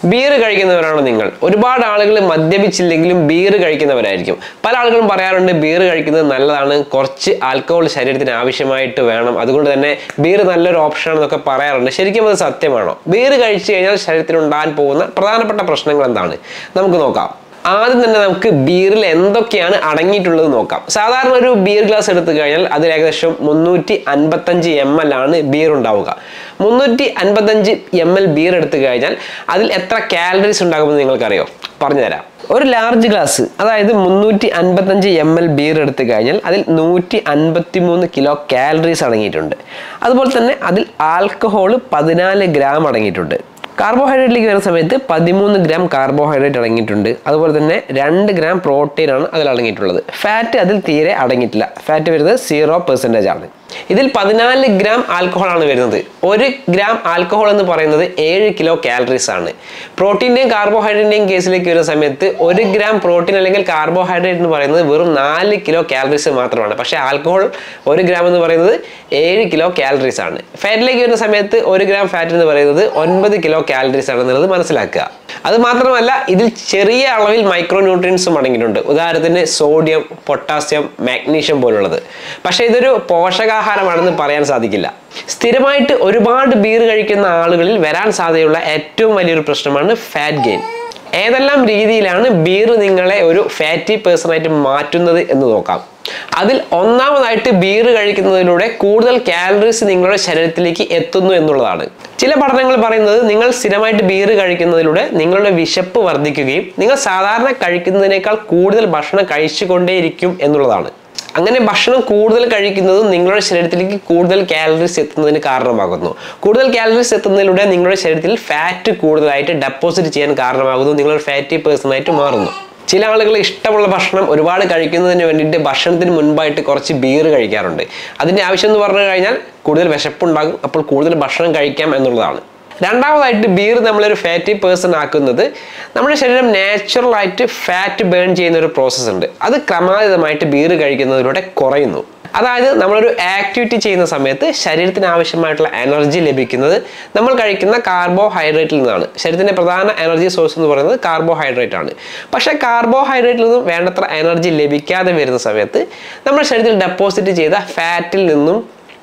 beer കഴിക്കുന്നവരാണോ നിങ്ങൾ ഒരുപാട് ആളുകൾ മദ്യപിച്ചില്ലെങ്കിലും ബീർ കഴിക്കുന്നവരായിരിക്കും പല ആളുകളും പറയാറുണ്ട് ബീർ കഴിക്കുന്നത് നല്ലതാണ് കുറച്ച് ആൽക്കഹോൾ ശരീരത്തിന് ആവശ്യമായിട്ട് വേണം അതുകൊണ്ട് തന്നെ ബീർ നല്ലൊരു ഓപ്ഷനാണെന്നൊക്കെ പറയാറുണ്ട് ശരിക്കും അത് സത്യമാണോ ബീർ കഴിച്ചു കഴിഞ്ഞാൽ ശരീരത്തിൽ ഉണ്ടാകാൻ പോകുന്ന പ്രധാനപ്പെട്ട പ്രശ്നങ്ങൾ എന്താണ് നമുക്ക് നോക്കാം ആദ്യം തന്നെ നമുക്ക് ബീറിൽ എന്തൊക്കെയാണ് അടങ്ങിയിട്ടുള്ളത് നോക്കാം സാധാരണ ഒരു ബീർ ഗ്ലാസ് എടുത്തു കഴിഞ്ഞാൽ അതിൽ ഏകദേശം മുന്നൂറ്റി അൻപത്തഞ്ച് എം എൽ ആണ് ബീർ ഉണ്ടാവുക മുന്നൂറ്റി അൻപത്തഞ്ച് എം എൽ ബീർ എടുത്തു കഴിഞ്ഞാൽ അതിൽ എത്ര കാലറീസ് ഉണ്ടാകുമെന്ന് നിങ്ങൾക്കറിയോ പറഞ്ഞുതരാം ഒരു ലാർജ് ഗ്ലാസ് അതായത് മുന്നൂറ്റി അൻപത്തഞ്ച് എം എൽ ബീർ എടുത്തു കഴിഞ്ഞാൽ അതിൽ നൂറ്റി അൻപത്തി മൂന്ന് കിലോ കാലറീസ് അടങ്ങിയിട്ടുണ്ട് അതുപോലെ തന്നെ അതിൽ ആൽക്കഹോൾ പതിനാല് ഗ്രാം അടങ്ങിയിട്ടുണ്ട് കാർബോഹൈഡ്രേറ്റിലേക്ക് വരുന്ന സമയത്ത് പതിമൂന്ന് ഗ്രാം കാർബോഹൈഡ്രേറ്റ് അടങ്ങിയിട്ടുണ്ട് അതുപോലെ തന്നെ രണ്ട് ഗ്രാം പ്രോട്ടീൻ ആണ് അതിൽ അടങ്ങിയിട്ടുള്ളത് ഫാറ്റ് അതിൽ തീരെ അടങ്ങിയിട്ടില്ല ഫാറ്റ് വരുന്നത് സീറോ പെർസെൻറ്റേജ് ആണ് ഇതിൽ പതിനാല് ഗ്രാം ആൽക്കഹോൾ ആണ് വരുന്നത് ഒരു ഗ്രാം ആൽക്കഹോൾ എന്ന് പറയുന്നത് ഏഴ് കിലോ കാലറീസ് ആണ് പ്രോട്ടീൻ്റെയും കാർബോഹൈഡ്രേറ്റിൻ്റെയും കേസിലേക്ക് വരുന്ന സമയത്ത് ഒരു ഗ്രാം പ്രോട്ടീൻ അല്ലെങ്കിൽ കാർബോഹൈഡ്രേറ്റ് എന്ന് പറയുന്നത് വെറും നാല് കിലോ കാലറീസ് മാത്രമാണ് പക്ഷേ ആൽക്കഹോൾ ഒരു ഗ്രാം എന്ന് പറയുന്നത് ഏഴ് കിലോ കാലറീസ് ആണ് ഫാറ്റിലേക്ക് വരുന്ന സമയത്ത് ഒരു ഗ്രാം ഫാറ്റ് എന്ന് പറയുന്നത് ഒൻപത് കിലോ കാലറീസ് ആണെന്നുള്ളത് മനസ്സിലാക്കുക അത് മാത്രമല്ല ഇതിൽ ചെറിയ അളവിൽ മൈക്രോ ന്യൂട്രിയൻസും അടങ്ങിയിട്ടുണ്ട് ഉദാഹരണത്തിന് സോഡിയം പൊട്ടാസ്യം മാഗ്നീഷ്യം പോലുള്ളത് പക്ഷേ ഇതൊരു പോഷകാഹാരമാണെന്ന് പറയാൻ സാധിക്കില്ല സ്ഥിരമായിട്ട് ഒരുപാട് ബീർ കഴിക്കുന്ന ആളുകളിൽ വരാൻ സാധ്യതയുള്ള ഏറ്റവും വലിയൊരു പ്രശ്നമാണ് ഫാറ്റ് ഗെയിൻ ഏതെല്ലാം രീതിയിലാണ് ബീർ നിങ്ങളെ ഒരു ഫാറ്റി പേഴ്സണായിട്ട് മാറ്റുന്നത് എന്ന് നോക്കാം അതിൽ ഒന്നാമതായിട്ട് ബീർ കഴിക്കുന്നതിലൂടെ കൂടുതൽ കാലറീസ് നിങ്ങളുടെ ശരീരത്തിലേക്ക് എത്തുന്നു എന്നുള്ളതാണ് ചില പഠനങ്ങൾ പറയുന്നത് നിങ്ങൾ സ്ഥിരമായിട്ട് ബീർ കഴിക്കുന്നതിലൂടെ നിങ്ങളുടെ വിശപ്പ് വർദ്ധിക്കുകയും നിങ്ങൾ സാധാരണ കഴിക്കുന്നതിനേക്കാൾ കൂടുതൽ ഭക്ഷണം കഴിച്ചുകൊണ്ടേയിരിക്കും എന്നുള്ളതാണ് അങ്ങനെ ഭക്ഷണം കൂടുതൽ കഴിക്കുന്നതും നിങ്ങളുടെ ശരീരത്തിലേക്ക് കൂടുതൽ കാലറീസ് എത്തുന്നതിന് കാരണമാകുന്നു കൂടുതൽ കാലറീസ് എത്തുന്നതിലൂടെ നിങ്ങളുടെ ശരീരത്തിൽ ഫാറ്റ് കൂടുതലായിട്ട് ഡെപ്പോസിറ്റ് ചെയ്യാൻ കാരണമാകുന്നു നിങ്ങളൊരു ഫാറ്റി പേഴ്സൺ ആയിട്ട് മാറുന്നു ചില ആളുകൾ ഇഷ്ടമുള്ള ഭക്ഷണം ഒരുപാട് കഴിക്കുന്നതിന് വേണ്ടിയിട്ട് ഭക്ഷണത്തിന് മുൻപായിട്ട് കുറച്ച് ബീർ കഴിക്കാറുണ്ട് അതിൻ്റെ ആവശ്യം എന്ന് പറഞ്ഞു കഴിഞ്ഞാൽ കൂടുതൽ വിശപ്പുണ്ടാകും അപ്പോൾ കൂടുതൽ ഭക്ഷണം കഴിക്കാം എന്നുള്ളതാണ് രണ്ടാമതായിട്ട് ബീർ നമ്മളൊരു ഫാറ്റി പേഴ്സൺ ആക്കുന്നത് നമ്മുടെ ശരീരം നാച്ചുറൽ ആയിട്ട് ഫാറ്റ് ബേൺ ചെയ്യുന്ന ഒരു പ്രോസസ്സ് ഉണ്ട് അത് ക്രമാതീതമായിട്ട് ബീർ കഴിക്കുന്നതിലൂടെ കുറയുന്നു അതായത് നമ്മളൊരു ആക്ടിവിറ്റി ചെയ്യുന്ന സമയത്ത് ശരീരത്തിന് ആവശ്യമായിട്ടുള്ള എനർജി ലഭിക്കുന്നത് നമ്മൾ കഴിക്കുന്ന കാർബോഹൈഡ്രേറ്റിൽ നിന്നാണ് ശരീരത്തിൻ്റെ പ്രധാന എനർജി സോഴ്സ് എന്ന് പറയുന്നത് കാർബോഹൈഡ്രേറ്റ് ആണ് പക്ഷേ കാർബോഹൈഡ്രേറ്റിൽ നിന്നും വേണ്ടത്ര എനർജി ലഭിക്കാതെ വരുന്ന സമയത്ത് നമ്മുടെ ശരീരത്തിൽ ഡെപ്പോസിറ്റ് ചെയ്ത ഫാറ്റിൽ നിന്നും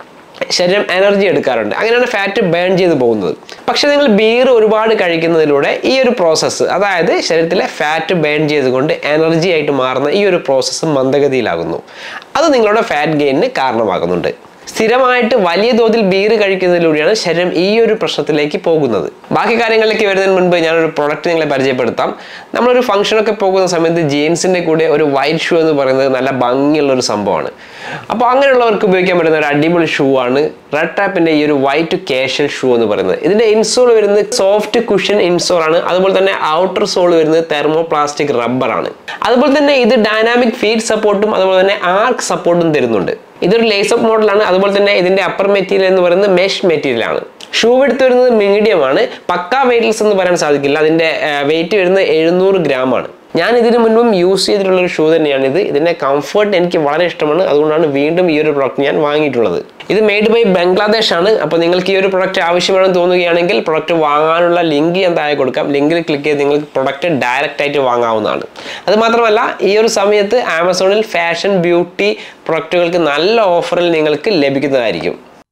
ശരീരം എനർജി എടുക്കാറുണ്ട് അങ്ങനെയാണ് ഫാറ്റ് ബേൺ ചെയ്ത് പോകുന്നത് പക്ഷെ നിങ്ങൾ ബീർ ഒരുപാട് കഴിക്കുന്നതിലൂടെ ഈ ഒരു പ്രോസസ്സ് അതായത് ശരീരത്തിലെ ഫാറ്റ് ബേൺ ചെയ്തുകൊണ്ട് എനർജി ആയിട്ട് മാറുന്ന ഈ ഒരു പ്രോസസ്സ് മന്ദഗതിയിലാകുന്നു അത് നിങ്ങളുടെ ഫാറ്റ് ഗെയിനിന് കാരണമാകുന്നുണ്ട് സ്ഥിരമായിട്ട് വലിയ തോതിൽ ബീർ കഴിക്കുന്നതിലൂടെയാണ് ശരീരം ഈ ഒരു പ്രശ്നത്തിലേക്ക് പോകുന്നത് ബാക്കി കാര്യങ്ങളിലേക്ക് വരുന്നതിന് മുൻപ് ഞാനൊരു പ്രൊഡക്റ്റ് നിങ്ങളെ പരിചയപ്പെടുത്താം നമ്മളൊരു ഫംഗ്ഷനൊക്കെ പോകുന്ന സമയത്ത് ജീൻസിൻ്റെ കൂടെ ഒരു വൈറ്റ് ഷൂ എന്ന് പറയുന്നത് നല്ല ഭംഗിയുള്ള ഒരു സംഭവമാണ് അപ്പോൾ അങ്ങനെയുള്ളവർക്ക് ഉപയോഗിക്കാൻ പറ്റുന്ന ഒരു അടിപൊളി ഷൂ ആണ് റെഡ് ടാപ്പിൻ്റെ ഈ ഒരു വൈറ്റ് കാഷ്വൽ ഷൂ എന്ന് പറയുന്നത് ഇതിൻ്റെ ഇൻസോൾ വരുന്നത് സോഫ്റ്റ് കുഷൻ ഇൻസോൾ ആണ് അതുപോലെ തന്നെ ഔട്ടർ സോൾ വരുന്നത് തെർമോ പ്ലാസ്റ്റിക് റബ്ബർ ആണ് അതുപോലെ തന്നെ ഇത് ഡൈനാമിക് ഫീഡ് സപ്പോർട്ടും അതുപോലെ തന്നെ ആർക്ക് സപ്പോർട്ടും തരുന്നുണ്ട് ഇതൊരു ലേസപ്പ് മോഡലാണ് അതുപോലെ തന്നെ ഇതിന്റെ അപ്പർ മെറ്റീരിയൽ എന്ന് പറയുന്നത് മെഷ് മെറ്റീരിയൽ ആണ് ഷൂ എടുത്ത് വരുന്നത് മീഡിയം ആണ് പക്കാ വെയിറ്റ്ലെസ് എന്ന് പറയാൻ സാധിക്കില്ല അതിന്റെ വെയിറ്റ് വരുന്നത് എഴുന്നൂറ് ഗ്രാം ആണ് ഞാൻ ഇതിനു മുൻപും യൂസ് ചെയ്തിട്ടുള്ള ഒരു ഷൂ തന്നെയാണ് ഇത് ഇതിന്റെ കംഫർട്ട് എനിക്ക് വളരെ ഇഷ്ടമാണ് അതുകൊണ്ടാണ് വീണ്ടും ഈ ഒരു പ്രൊഡക്റ്റ് ഞാൻ വാങ്ങിയിട്ടുള്ളത് ഇത് മെയ്ഡ് ബൈ ബംഗ്ലാദേശ് ആണ് അപ്പോൾ നിങ്ങൾക്ക് ഈ ഒരു പ്രൊഡക്റ്റ് ആവശ്യമാണെന്ന് തോന്നുകയാണെങ്കിൽ പ്രൊഡക്റ്റ് വാങ്ങാനുള്ള ലിങ്ക് ഞാൻ താഴെ കൊടുക്കാം ലിങ്കിൽ ക്ലിക്ക് ചെയ്ത് നിങ്ങൾക്ക് പ്രൊഡക്റ്റ് ഡയറക്റ്റ് ആയിട്ട് വാങ്ങാവുന്നതാണ് അത് മാത്രമല്ല ഈ ഒരു സമയത്ത് ആമസോണിൽ ഫാഷൻ ബ്യൂട്ടി പ്രൊഡക്റ്റുകൾക്ക് നല്ല ഓഫറിൽ നിങ്ങൾക്ക് ലഭിക്കുന്നതായിരിക്കും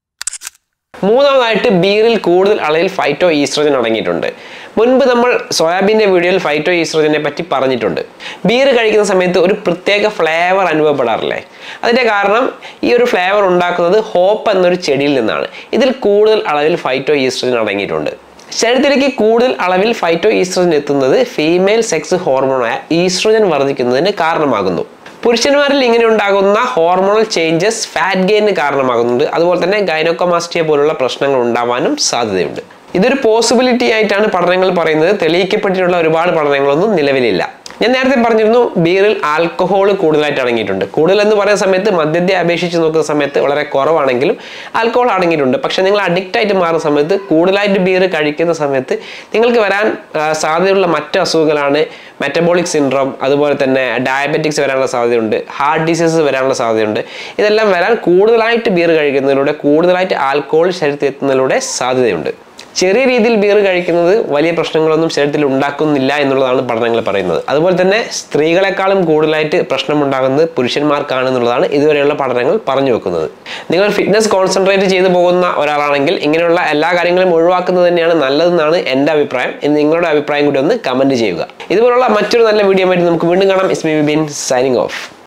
മൂന്നാമതായിട്ട് ബീറിൽ കൂടുതൽ അളവിൽ ഫൈറ്റോ ഈസ്ട്രജൻ അടങ്ങിയിട്ടുണ്ട് മുൻപ് നമ്മൾ സോയാബീൻ്റെ വീഡിയോയിൽ ഫൈറ്റോ ഈസ്ട്രജനെ പറ്റി പറഞ്ഞിട്ടുണ്ട് ബീർ കഴിക്കുന്ന സമയത്ത് ഒരു പ്രത്യേക ഫ്ലേവർ അനുഭവപ്പെടാറില്ലേ അതിൻ്റെ കാരണം ഈ ഒരു ഫ്ലേവർ ഉണ്ടാക്കുന്നത് ഹോപ്പ് എന്നൊരു ചെടിയിൽ നിന്നാണ് ഇതിൽ കൂടുതൽ അളവിൽ ഫൈറ്റോ ഈസ്ട്രജൻ അടങ്ങിയിട്ടുണ്ട് ശരീരത്തിലേക്ക് കൂടുതൽ അളവിൽ ഫൈറ്റോ ഈസ്ട്രജൻ എത്തുന്നത് ഫീമെയിൽ സെക്സ് ഹോർമോണായ ഈസ്ട്രജൻ വർദ്ധിക്കുന്നതിന് കാരണമാകുന്നു പുരുഷന്മാരിൽ ഇങ്ങനെ ഉണ്ടാകുന്ന ഹോർമോണൽ ചേഞ്ചസ് ഫാറ്റ് ഗെയിന് കാരണമാകുന്നുണ്ട് അതുപോലെ തന്നെ ഗൈനോക്കോമാസ്റ്റിയ പോലുള്ള പ്രശ്നങ്ങൾ ഉണ്ടാവാനും സാധ്യതയുണ്ട് ഇതൊരു പോസിബിലിറ്റി ആയിട്ടാണ് പഠനങ്ങൾ പറയുന്നത് തെളിയിക്കപ്പെട്ടിട്ടുള്ള ഒരുപാട് പഠനങ്ങളൊന്നും നിലവിലില്ല ഞാൻ നേരത്തെ പറഞ്ഞിരുന്നു ബീറിൽ ആൽക്കഹോൾ കൂടുതലായിട്ട് അടങ്ങിയിട്ടുണ്ട് കൂടുതൽ എന്ന് പറയുന്ന സമയത്ത് മദ്യത്തെ അപേക്ഷിച്ച് നോക്കുന്ന സമയത്ത് വളരെ കുറവാണെങ്കിലും ആൽക്കഹോൾ അടങ്ങിയിട്ടുണ്ട് പക്ഷെ നിങ്ങൾ അഡിക്റ്റ് ആയിട്ട് മാറുന്ന സമയത്ത് കൂടുതലായിട്ട് ബീർ കഴിക്കുന്ന സമയത്ത് നിങ്ങൾക്ക് വരാൻ ആ, സാധ്യതയുള്ള മറ്റ് അസുഖങ്ങളാണ് മെറ്റബോളിക് സിൻഡ്രോം അതുപോലെ തന്നെ ഡയബറ്റിക്സ് വരാനുള്ള സാധ്യതയുണ്ട് ഹാർട്ട് ഡിസീസസ് വരാനുള്ള സാധ്യതയുണ്ട് ഇതെല്ലാം വരാൻ കൂടുതലായിട്ട് ബീർ കഴിക്കുന്നതിലൂടെ കൂടുതലായിട്ട് ആൽക്കഹോൾ ശരീരത്തിൽ എത്തുന്നതിലൂടെ സാധ്യതയുണ്ട് ചെറിയ രീതിയിൽ ബിയർ കഴിക്കുന്നത് വലിയ പ്രശ്നങ്ങളൊന്നും ശരീരത്തിൽ ഉണ്ടാക്കുന്നില്ല എന്നുള്ളതാണ് പഠനങ്ങൾ പറയുന്നത് അതുപോലെ തന്നെ സ്ത്രീകളെക്കാളും കൂടുതലായിട്ട് പ്രശ്നമുണ്ടാകുന്നത് പുരുഷന്മാർക്കാണ് എന്നുള്ളതാണ് ഇതുവരെയുള്ള പഠനങ്ങൾ പറഞ്ഞു വെക്കുന്നത് നിങ്ങൾ ഫിറ്റ്നസ് കോൺസെൻട്രേറ്റ് ചെയ്തു പോകുന്ന ഒരാളാണെങ്കിൽ ഇങ്ങനെയുള്ള എല്ലാ കാര്യങ്ങളും ഒഴിവാക്കുന്നത് തന്നെയാണ് നല്ലതെന്നാണ് എൻ്റെ അഭിപ്രായം ഇനി നിങ്ങളുടെ അഭിപ്രായം കൂടി ഒന്ന് കമൻറ്റ് ചെയ്യുക ഇതുപോലുള്ള മറ്റൊരു നല്ല വീഡിയോ ആയിട്ട് നമുക്ക് വീണ്ടും കാണാം ഇസ്മി ബിൻ സൈനിങ് ഓഫ്